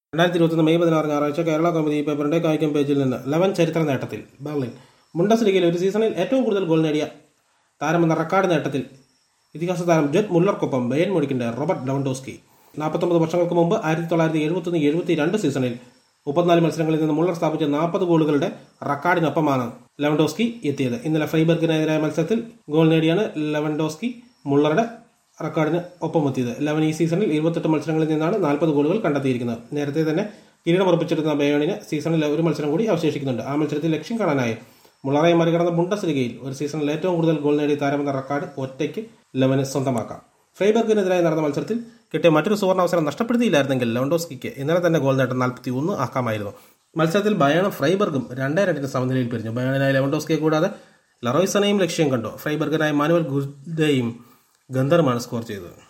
രണ്ടായിരത്തി ഇരുപത്തൊന്ന് മെയ് പതിനാറ് ഞായറാഴ്ച കേരള കൗമുദി പേപ്പറിന്റെ കായികം പേജിൽ നിന്ന് ലെവൻ ചരിത്ര നേട്ടത്തിൽ ബെർലിൻ മുണ്ടസ് ലീഗിൽ ഒരു സീസണിൽ ഏറ്റവും കൂടുതൽ ഗോൾ നേടിയ താരമെന്ന റെക്കോർഡ് നേട്ടത്തിൽ ഇതിഹാസ താരം ജെറ്റ് മുല്ലർക്കൊപ്പം ബയൻ മുടിക്കിന്റെ റോബർട്ട് ലവൻഡോസ്കി നാൽപ്പത്തൊമ്പത് വർഷങ്ങൾക്ക് മുമ്പ് ആയിരത്തി തൊള്ളായിരത്തി എഴുപത്തൊന്ന് എഴുപത്തി രണ്ട് സീസണിൽ മുപ്പത്തിനാല് മത്സരങ്ങളിൽ നിന്ന് മുള്ളർ സ്ഥാപിച്ച നാൽപ്പത് ഗോളുകളുടെ റെക്കോർഡിനൊപ്പമാണ് ലെവൻഡോസ്കി എത്തിയത് ഇന്നലെ ഫ്രൈബർഗിനെതിരായ മത്സരത്തിൽ ഗോൾ നേടിയാണ് ലെവൻഡോസ്കി മുള്ളറുടെ റെക്കോർഡിന് ഒപ്പമെത്തിയത് ലെവൻ ഈ സീസണിൽ ഇരുപത്തെട്ട് മത്സരങ്ങളിൽ നിന്നാണ് നാൽപ്പത് ഗോളുകൾ കണ്ടെത്തിയിരിക്കുന്നത് നേരത്തെ തന്നെ കിരീടം ഉറപ്പിച്ചെടുക്കുന്ന ബയോണിന് സീസണിൽ ഒരു മത്സരം കൂടി അവശേഷിക്കുന്നുണ്ട് ആ മത്സരത്തിൽ ലക്ഷ്യം കാണാനായി മുള്ളറെ മറികടന്ന ബുണ്ടസ് ലീഗയിൽ ഒരു സീസണിൽ ഏറ്റവും കൂടുതൽ ഗോൾ നേടിയ താരമെന്ന റെക്കോർഡ് ഒറ്റയ്ക്ക് ലെവന് സ്വന്തമാക്കാം ഫ്രൈബർഗിനെതിരായി നടന്ന മത്സരത്തിൽ കിട്ടിയ മറ്റൊരു സുവർണാവസരം നഷ്ടപ്പെടുത്തിയില്ലായിരുന്നെങ്കിൽ ലെവൻഡോസ്കിക്ക് ഇന്നലെ തന്നെ ഗോൾ നേട്ടം നാൽപ്പത്തി ഒന്ന് ആക്കാമായിരുന്നു മത്സരത്തിൽ ബയണും ഫ്രൈബർഗും രണ്ടേ രണ്ടിന് സമനിലയിൽ പിരിഞ്ഞു ബയണിനായി ലെവൻഡോസ്കിയെ കൂടാതെ ലറോയ്സനെയും ലക്ഷ്യം കണ്ടു ഫ്രൈബർഗിനായി മാനുവൽ ഗുർദയും ഗന്ധറുമാണ് സ്കോർ ചെയ്തത്